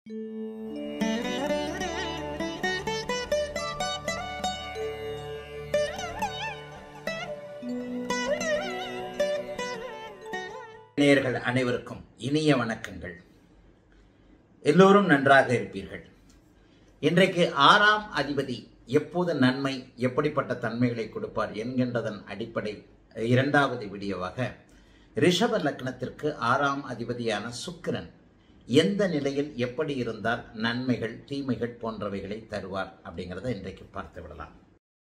நேயர்கள் அனைவருக்கும் இனிய வணக்கங்கள் எல்லோரும் நன்றாக இருப்பீர்கள் இன்றைக்கு ஆறாம் அதிபதி எப்போது நன்மை எப்படிப்பட்ட தன்மைகளை கொடுப்பார் என்கின்றதன் அடிப்படை இரண்டாவது வீடியோவாக ரிஷப லக்னத்திற்கு ஆறாம் அதிபதியான சுக்கிரன் எந்த நிலையில் எப்படி இருந்தால் நன்மைகள் தீமைகள் போன்றவைகளை தருவார் அப்படிங்கிறத இன்றைக்கு பார்த்து விடலாம்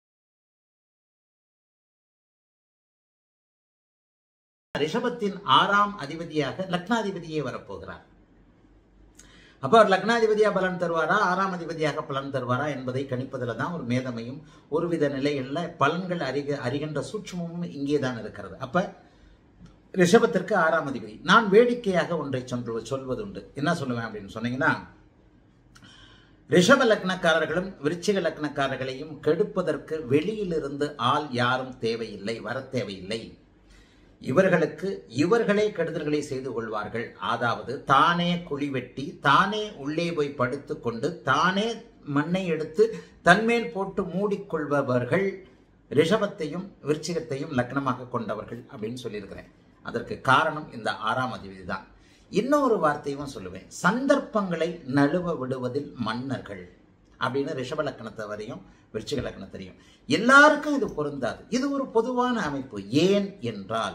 ரிஷபத்தின் ஆறாம் அதிபதியாக லக்னாதிபதியே வரப்போகிறார் அப்போ அவர் லக்னாதிபதியாக பலன் தருவாரா ஆறாம் அதிபதியாக பலன் தருவாரா என்பதை கணிப்பதில் தான் ஒரு மேதமையும் ஒருவித நிலைகளில் பலன்கள் அறிக அறிகின்ற சூட்சமும் இங்கே தான் இருக்கிறது அப்ப ரிஷபத்திற்கு ஆறாம் அதிபதி நான் வேடிக்கையாக ஒன்றை சொல்வது சொல்வதுண்டு என்ன சொல்லுவேன் அப்படின்னு சொன்னீங்கன்னா ரிஷப லக்னக்காரர்களும் விருச்சிக லக்னக்காரர்களையும் கெடுப்பதற்கு வெளியிலிருந்து ஆள் யாரும் தேவையில்லை வர தேவையில்லை இவர்களுக்கு இவர்களே கெடுதல்களை செய்து கொள்வார்கள் அதாவது தானே குழி வெட்டி தானே உள்ளே போய் படுத்து கொண்டு தானே மண்ணை எடுத்து தன்மேல் போட்டு மூடிக்கொள்பவர்கள் ரிஷபத்தையும் விருச்சிகத்தையும் லக்னமாக கொண்டவர்கள் அப்படின்னு சொல்லியிருக்கிறேன் அதற்கு காரணம் இந்த ஆறாம் அதிபதி தான் இன்னொரு வார்த்தையும் சொல்லுவேன் சந்தர்ப்பங்களை நழுவ விடுவதில் மன்னர்கள் அப்படின்னு ரிஷப லக்கணத்தை வரையும் விருச்சிக லக்கணத்தையும் எல்லாருக்கும் இது பொருந்தாது இது ஒரு பொதுவான அமைப்பு ஏன் என்றால்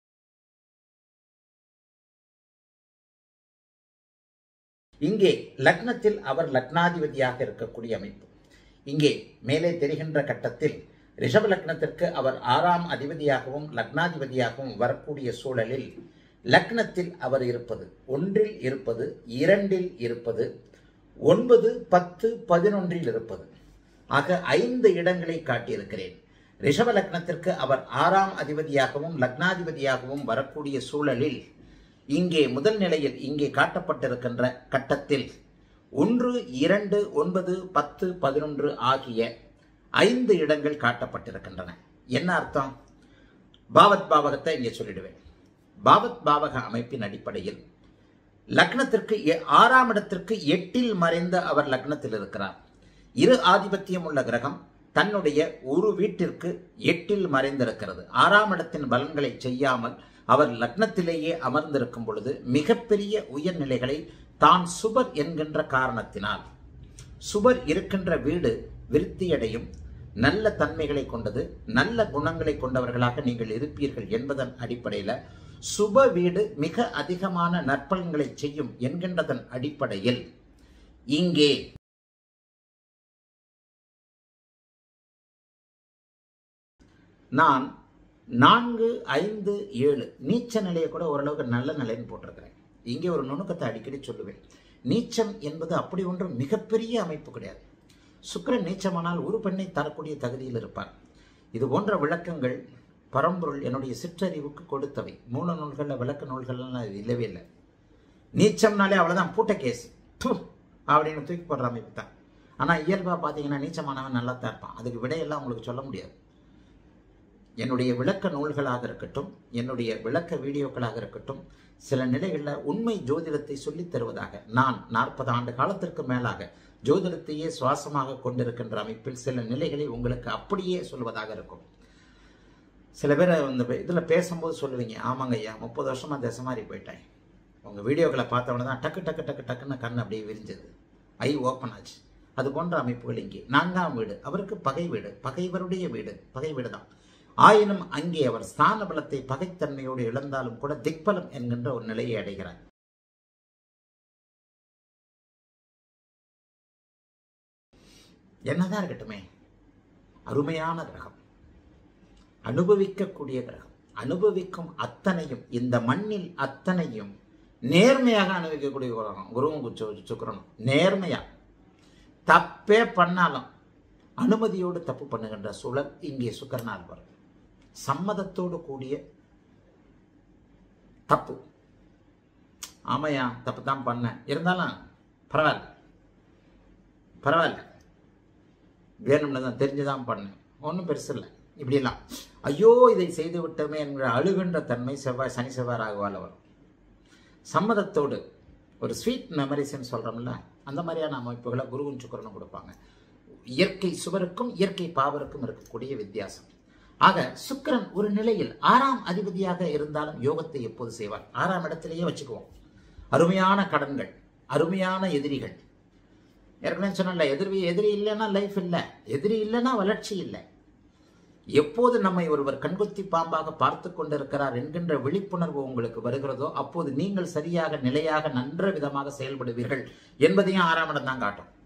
இங்கே லக்னத்தில் அவர் லக்னாதிபதியாக இருக்கக்கூடிய அமைப்பு இங்கே மேலே தெரிகின்ற கட்டத்தில் ரிஷப லக்னத்திற்கு அவர் ஆறாம் அதிபதியாகவும் லக்னாதிபதியாகவும் வரக்கூடிய சூழலில் லக்னத்தில் அவர் இருப்பது ஒன்றில் இருப்பது இரண்டில் இருப்பது ஒன்பது பத்து பதினொன்றில் இருப்பது ஆக ஐந்து இடங்களை காட்டியிருக்கிறேன் ரிஷப லக்னத்திற்கு அவர் ஆறாம் அதிபதியாகவும் லக்னாதிபதியாகவும் வரக்கூடிய சூழலில் இங்கே முதல் நிலையில் இங்கே காட்டப்பட்டிருக்கின்ற கட்டத்தில் ஒன்று இரண்டு ஒன்பது பத்து பதினொன்று ஆகிய ஐந்து இடங்கள் காட்டப்பட்டிருக்கின்றன என்ன அர்த்தம் பாவத் பாவகத்தை இங்கே சொல்லிடுவேன் பாவத் பாவக அமைப்பின் அடிப்படையில் லக்னத்திற்கு ஆறாம் இடத்திற்கு எட்டில் மறைந்த அவர் லக்னத்தில் இருக்கிறார் இரு ஆதிபத்தியம் உள்ள கிரகம் தன்னுடைய ஒரு வீட்டிற்கு எட்டில் மறைந்திருக்கிறது ஆறாம் இடத்தின் பலன்களை செய்யாமல் அவர் லக்னத்திலேயே அமர்ந்திருக்கும் பொழுது மிகப்பெரிய உயர்நிலைகளை தான் சுபர் என்கின்ற காரணத்தினால் சுபர் இருக்கின்ற வீடு விருத்தியடையும் நல்ல தன்மைகளை கொண்டது நல்ல குணங்களை கொண்டவர்களாக நீங்கள் இருப்பீர்கள் என்பதன் அடிப்படையில் சுப வீடு மிக அதிகமான நற்பலன்களை செய்யும் என்கின்றதன் அடிப்படையில் இங்கே நான் நான்கு ஐந்து ஏழு நீச்ச நிலையை கூட ஓரளவுக்கு நல்ல நிலைன்னு போட்டிருக்கிறேன் இங்கே ஒரு நுணுக்கத்தை அடிக்கடி சொல்லுவேன் நீச்சம் என்பது அப்படி ஒன்றும் மிகப்பெரிய அமைப்பு கிடையாது சுக்கரன் நீச்சமானால் ஒரு பெண்ணை தரக்கூடிய தகுதியில் இருப்பார் இது போன்ற விளக்கங்கள் பரம்பொருள் என்னுடைய சிற்றறிவுக்கு கொடுத்தவை மூல நூல்களில் விளக்க நூல்கள்லாம் இது இல்லவே இல்லை நீச்சம்னாலே அவ்வளோதான் பூட்ட கேஸ் தூ அப்படின்னு தூக்கி போடுற அமைப்பு தான் ஆனால் இயல்பாக பார்த்தீங்கன்னா நீச்சமானவன் நல்லா தான் இருப்பான் அதுக்கு விடையெல்லாம் உங்களுக்கு சொல்ல முடியாது என்னுடைய விளக்க நூல்களாக இருக்கட்டும் என்னுடைய விளக்க வீடியோக்களாக இருக்கட்டும் சில நிலைகளில் உண்மை ஜோதிடத்தை சொல்லித் தருவதாக நான் நாற்பது ஆண்டு காலத்திற்கு மேலாக ஜோதிடத்தையே சுவாசமாக கொண்டிருக்கின்ற அமைப்பில் சில நிலைகளை உங்களுக்கு அப்படியே சொல்வதாக இருக்கும் சில பேர் இந்த இதில் பேசும்போது சொல்லுவீங்க ஆமாங்க ஐயா முப்பது வருஷமாக திசை மாறி போயிட்டேன் உங்கள் வீடியோக்களை பார்த்தவொடனே தான் டக்கு டக்கு டக்கு டக்குன்னு கண் அப்படியே விரிஞ்சது ஐ ஓப்பன் ஆச்சு அது போன்ற அமைப்புகள் இங்கே நான்காம் வீடு அவருக்கு பகை வீடு பகைவருடைய வீடு பகை வீடு தான் ஆயினும் அங்கே அவர் ஸ்தான பலத்தை பகைத்தன்மையோடு இழந்தாலும் கூட திக்பலம் என்கின்ற ஒரு நிலையை அடைகிறார் என்னதான் இருக்கட்டுமே அருமையான கிரகம் அனுபவிக்கக்கூடிய கிரகம் அனுபவிக்கும் அத்தனையும் இந்த மண்ணில் அத்தனையும் நேர்மையாக அனுபவிக்கக்கூடிய கிரகம் குருவும் சுக்கரனும் நேர்மையா தப்பே பண்ணாலும் அனுமதியோடு தப்பு பண்ணுகின்ற சூழல் இங்கே சுக்கரனால் வரும் சம்மதத்தோடு கூடிய தப்பு ஆமையா தப்பு தான் பண்ணேன் இருந்தாலும் பரவாயில்ல பரவாயில்ல வேணும்னு தான் தெரிஞ்சுதான் பண்ணேன் ஒன்றும் பெருசு இல்லை இப்படியெல்லாம் ஐயோ இதை செய்து விட்டோமே என்கிற அழுகின்ற தன்மை செவ்வாய் சனி செவ்வாய் ராகுவால் வரும் சம்மதத்தோடு ஒரு ஸ்வீட் மெமரிஸ்ன்னு சொல்கிறோம்ல அந்த மாதிரியான அமைப்புகளை குருவும் சுக்கரனும் கொடுப்பாங்க இயற்கை சுவருக்கும் இயற்கை பாவருக்கும் இருக்கக்கூடிய வித்தியாசம் ஆக சுக்கிரன் ஒரு நிலையில் ஆறாம் அதிபதியாக இருந்தாலும் யோகத்தை எப்போது செய்வார் ஆறாம் இடத்திலேயே வச்சுக்குவோம் அருமையான கடன்கள் அருமையான எதிரிகள் ஏற்கனவே சொன்னல எதிரி எதிரி இல்லைன்னா லைஃப் இல்லை எதிரி இல்லைன்னா வளர்ச்சி இல்லை எப்போது நம்மை ஒருவர் கண்குத்தி பாம்பாக பார்த்து கொண்டிருக்கிறார் என்கின்ற விழிப்புணர்வு உங்களுக்கு வருகிறதோ அப்போது நீங்கள் சரியாக நிலையாக நன்ற விதமாக செயல்படுவீர்கள் என்பதையும் ஆறாம் இடம் தான் காட்டும்